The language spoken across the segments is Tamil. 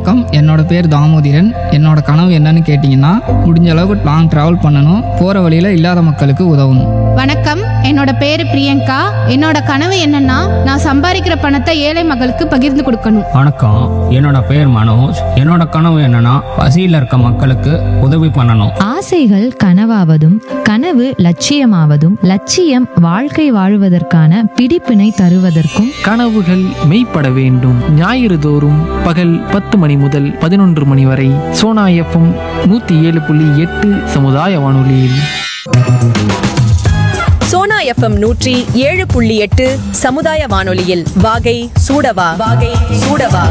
வணக்கம் என்னோட பேர் தாமோதிரன் என்னோட கனவு என்னன்னு கேட்டிங்கன்னா முடிஞ்ச அளவுக்கு லாங் ட்ராவல் பண்ணணும் போகிற வழியில் இல்லாத மக்களுக்கு உதவணும் வணக்கம் என்னோட பேரு பிரியங்கா என்னோட கனவு என்னன்னா நான் சம்பாதிக்கிற பணத்தை ஏழை மக்களுக்கு பகிர்ந்து கொடுக்கணும் வணக்கம் என்னோட பேர் மனோஜ் என்னோட கனவு என்னன்னா பசியில் இருக்க மக்களுக்கு உதவி பண்ணணும் ஆசைகள் கனவாவதும் கனவு லட்சியமாவதும் லட்சியம் வாழ்க்கை வாழுவதற்கான பிடிப்பினை தருவதற்கும் கனவுகள் மெய்ப்பட வேண்டும் ஞாயிறு தோறும் பகல் பத்து மணி முதல் பதினொன்று மணி வரை சோனா எஃப்எம் நூற்றி ஏழு புள்ளி எட்டு சமுதாய வானொலியில் சோனா எஃப்எம் நூற்றி ஏழு புள்ளி எட்டு சமுதாய வானொலியில் வாகை சூடவா வாகை சூடவா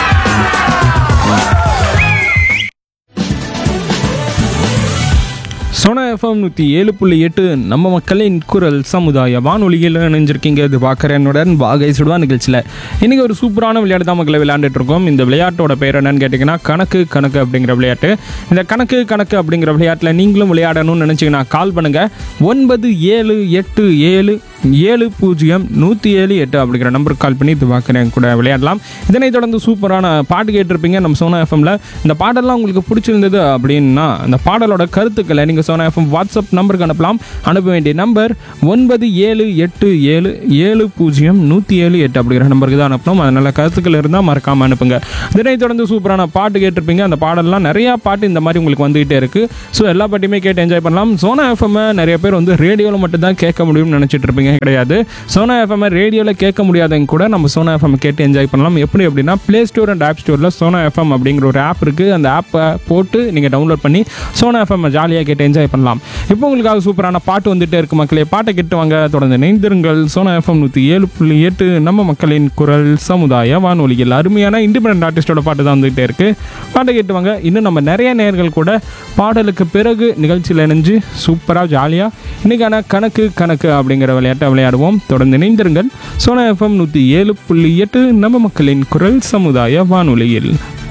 சோனா எஃப்எம் நூற்றி ஏழு புள்ளி எட்டு நம்ம மக்களின் குரல் சமுதாய வானொலியில் இணைஞ்சிருக்கீங்க இது பார்க்குறேன்னுடன் வாகை சுடுவா நிகழ்ச்சியில் இன்றைக்கி ஒரு சூப்பரான விளையாட்டு தான் மக்களை விளையாண்டுட்டு இருக்கோம் இந்த விளையாட்டோட பேர் என்னன்னு கேட்டிங்கன்னா கணக்கு கணக்கு அப்படிங்கிற விளையாட்டு இந்த கணக்கு கணக்கு அப்படிங்கிற விளையாட்டில் நீங்களும் விளையாடணும்னு நினச்சிங்கன்னா கால் பண்ணுங்கள் ஒன்பது ஏழு எட்டு ஏழு ஏழு பூஜ்ஜியம் நூற்றி ஏழு எட்டு அப்படிங்கிற நம்பருக்கு கால் பண்ணி இது பார்க்குறேன் கூட விளையாடலாம் இதனைத் தொடர்ந்து சூப்பரான பாட்டு கேட்டிருப்பீங்க நம்ம சோனா எஃப்எம்ல இந்த பாடெல்லாம் உங்களுக்கு பிடிச்சிருந்தது அப்படின்னா அந்த பாடலோட கருத்துக்களை நீங்கள் சோனா எஃப்எம் வாட்ஸ்அப் நம்பருக்கு அனுப்பலாம் அனுப்ப வேண்டிய நம்பர் ஒன்பது ஏழு எட்டு ஏழு ஏழு பூஜ்ஜியம் நூற்றி ஏழு எட்டு அப்படிங்கிற நம்பருக்கு தான் அனுப்பணும் அதனால் கருத்துக்கள் இருந்தால் மறக்காமல் அனுப்புங்க இதனைத் தொடர்ந்து சூப்பரான பாட்டு கேட்டிருப்பீங்க அந்த பாடல்லாம் நிறையா பாட்டு இந்த மாதிரி உங்களுக்கு வந்துகிட்டே இருக்குது ஸோ எல்லா பாட்டையுமே கேட்டு என்ஜாய் பண்ணலாம் சோனா எஃப்எம் நிறைய பேர் வந்து ரேடியோவில் மட்டும் தான் கேட்க முடியும்னு நினச்சிட்டு இருப்பீங்க கிடையாது சோனா எஃப்எம் ரேடியோவில் கேட்க முடியாதவங்க கூட நம்ம சோனா எஃப்எம் கேட்டு என்ஜாய் பண்ணலாம் எப்படி அப்படின்னா ப்ளே ஸ்டோர் அண்ட் ஆப் ஸ்டோரில் சோனா எஃப்எம் அப்படிங்கிற ஒரு ஆப் இருக்குது அந்த ஆப்பை போட்டு நீங்கள் டவுன்லோட் பண்ணி சோனா எஃப்எம் ஜாலியாக கேட்டு என்ஜாய் பண்ணலாம் இப்போ உங்களுக்காக சூப்பரான பாட்டு வந்துட்டே இருக்கு மக்களே பாட்டை கேட்டு வாங்க தொடர்ந்து இணைந்திருங்கள் சோனா எஃப்எம் நூற்றி ஏழு புள்ளி எட்டு நம்ம மக்களின் குரல் சமுதாய வானொலியில் அருமையான இண்டிபெண்ட் ஆர்டிஸ்டோட பாட்டு தான் வந்துகிட்டே இருக்கு பாட்டை கேட்டு வாங்க இன்னும் நம்ம நிறைய நேர்கள் கூட பாடலுக்கு பிறகு நிகழ்ச்சியில் இணைஞ்சு சூப்பராக ஜாலியாக இன்னைக்கான கணக்கு கணக்கு அப்படிங்கிற விளையாட்டை விளையாடுவோம் தொடர்ந்து இணைந்திருங்கள் சோனா எஃப்எம் நூற்றி ஏழு புள்ளி எட்டு நம்ம மக்களின் குரல் சமுதாய வானொலியில்